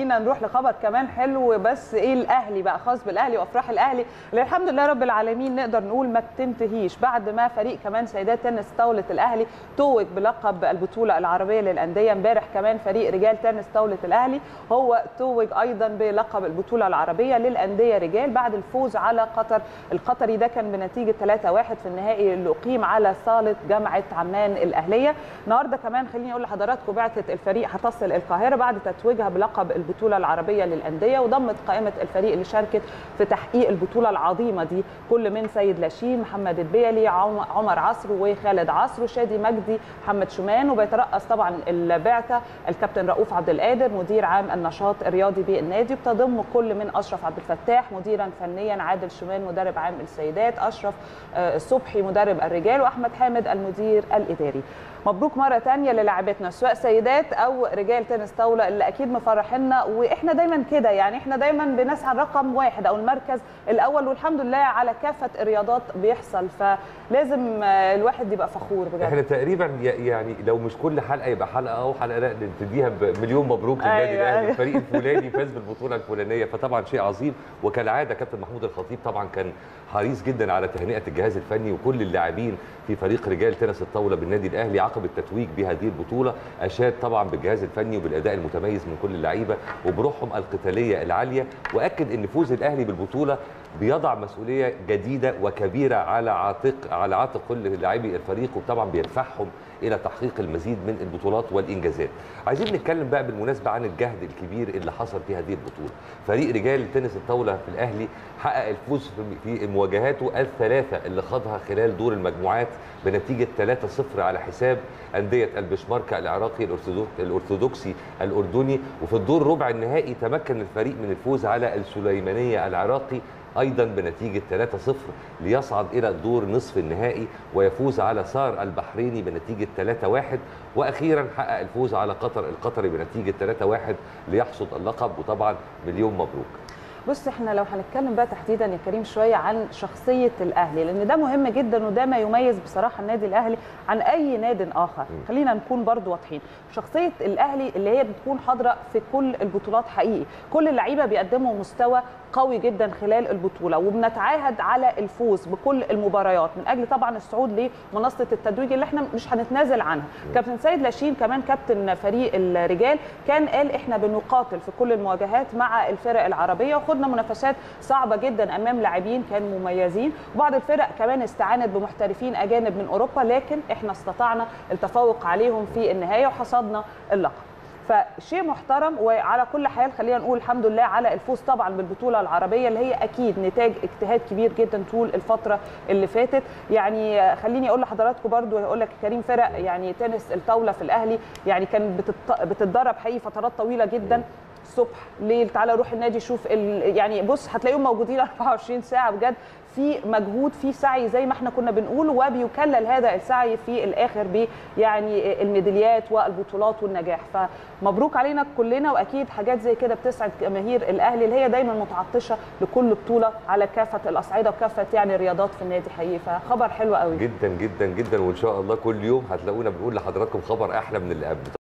خلينا نروح لخبر كمان حلو بس ايه الاهلي بقى خاص بالاهلي وافراح الاهلي اللي الحمد لله رب العالمين نقدر نقول ما بتنتهيش بعد ما فريق كمان سيدات تنس طاوله الاهلي توج بلقب البطوله العربيه للانديه امبارح كمان فريق رجال تنس طاوله الاهلي هو توج ايضا بلقب البطوله العربيه للانديه رجال بعد الفوز على قطر القطري ده كان بنتيجه 3-1 في النهائي اللي اقيم على صاله جامعه عمان الاهليه النهارده كمان خليني اقول لحضراتكم بعثه الفريق هتصل القاهره بعد تتويجها بلقب البطوله العربيه للانديه وضمت قائمه الفريق اللي شاركت في تحقيق البطوله العظيمه دي كل من سيد لاشين محمد البيلي عمر عصر وخالد عصر وشادي مجدي محمد شومان وبيترأس طبعا البعثه الكابتن رؤوف عبد القادر مدير عام النشاط الرياضي بالنادي بتضم كل من اشرف عبد الفتاح مديرا فنيا عادل شومان مدرب عام السيدات اشرف الصبحي مدرب الرجال واحمد حامد المدير الاداري مبروك مره ثانيه للاعبتنا سواء سيدات او رجال تنس طاوله اللي اكيد مفرحينا واحنا دايما كده يعني احنا دايما بنسعى رقم واحد او المركز الاول والحمد لله على كافه الرياضات بيحصل فلازم الواحد يبقى فخور بجد احنا تقريبا يعني لو مش كل حلقه يبقى حلقه او حلقه لا نديها بمليون مبروك للنادي أيوة الاهلي أيوة. الفريق الفلاني فاز بالبطوله الفلانيه فطبعا شيء عظيم وكالعاده كابتن محمود الخطيب طبعا كان حريص جدا على تهنئه الجهاز الفني وكل اللاعبين في فريق رجال تنس الطاوله بالنادي الاهلي عقب التتويج بهذه البطوله اشاد طبعا بالجهاز الفني وبالاداء المتميز من كل اللعيبه وبروحهم القتاليه العاليه واكد ان فوز الاهلي بالبطوله بيضع مسؤوليه جديده وكبيره على عاتق على عاتق كل لاعبي الفريق وطبعا بيدفعهم الى تحقيق المزيد من البطولات والانجازات. عايزين نتكلم بقى بالمناسبه عن الجهد الكبير اللي حصل في هذه البطوله. فريق رجال تنس الطاوله في الاهلي حقق الفوز في مواجهاته الثلاثه اللي خاضها خلال دور المجموعات بنتيجه 3-0 على حساب انديه البشماركه العراقي الارثوذكسي الاردني وفي الدور ربع النهائي تمكن الفريق من الفوز على السليمانيه العراقي ايضا بنتيجه 3-0 ليصعد الى دور نصف النهائي ويفوز على سار البحريني بنتيجه 3-1 واخيرا حقق الفوز على قطر القطري بنتيجه 3-1 ليحصد اللقب وطبعا مليون مبروك بص احنا لو هنتكلم بقى تحديدا يا كريم شويه عن شخصيه الاهلي لان ده مهم جدا وده ما يميز بصراحه النادي الاهلي عن اي ناد اخر خلينا نكون برضو واضحين شخصيه الاهلي اللي هي بتكون حاضره في كل البطولات حقيقي كل اللعيبه بيقدموا مستوى قوي جدا خلال البطوله وبنتعاهد على الفوز بكل المباريات من اجل طبعا الصعود لمنصه التتويج اللي احنا مش هنتنازل عنها كابتن سيد لاشين كمان كابتن فريق الرجال كان قال احنا بنقاتل في كل المواجهات مع الفرق العربيه وخدنا منافسات صعبه جدا امام لاعبين كانوا مميزين وبعض الفرق كمان استعانت بمحترفين اجانب من اوروبا لكن احنا استطعنا التفوق عليهم في النهايه وحصدنا اللقب فشيء محترم وعلى كل حال خلينا نقول الحمد لله على الفوز طبعا بالبطوله العربيه اللي هي اكيد نتاج اجتهاد كبير جدا طول الفتره اللي فاتت يعني خليني اقول لحضراتكم برضو اقول لك كريم فرق يعني تنس الطاوله في الاهلي يعني كانت بتتدرب حقيقي فترات طويله جدا الصبح ليل تعالى روح النادي شوف يعني بص هتلاقيهم موجودين 24 ساعه بجد في مجهود في سعي زي ما احنا كنا بنقول وبيكلل هذا السعي في الاخر ب يعني الميداليات والبطولات والنجاح فمبروك علينا كلنا واكيد حاجات زي كده بتسعد جماهير الاهلي اللي هي دايما متعطشه لكل بطوله على كافه الاصعده وكافه يعني الرياضات في النادي حقيقي فخبر حلو قوي جدا جدا جدا وان شاء الله كل يوم هتلاقونا بنقول لحضراتكم خبر احلى من اللي قبل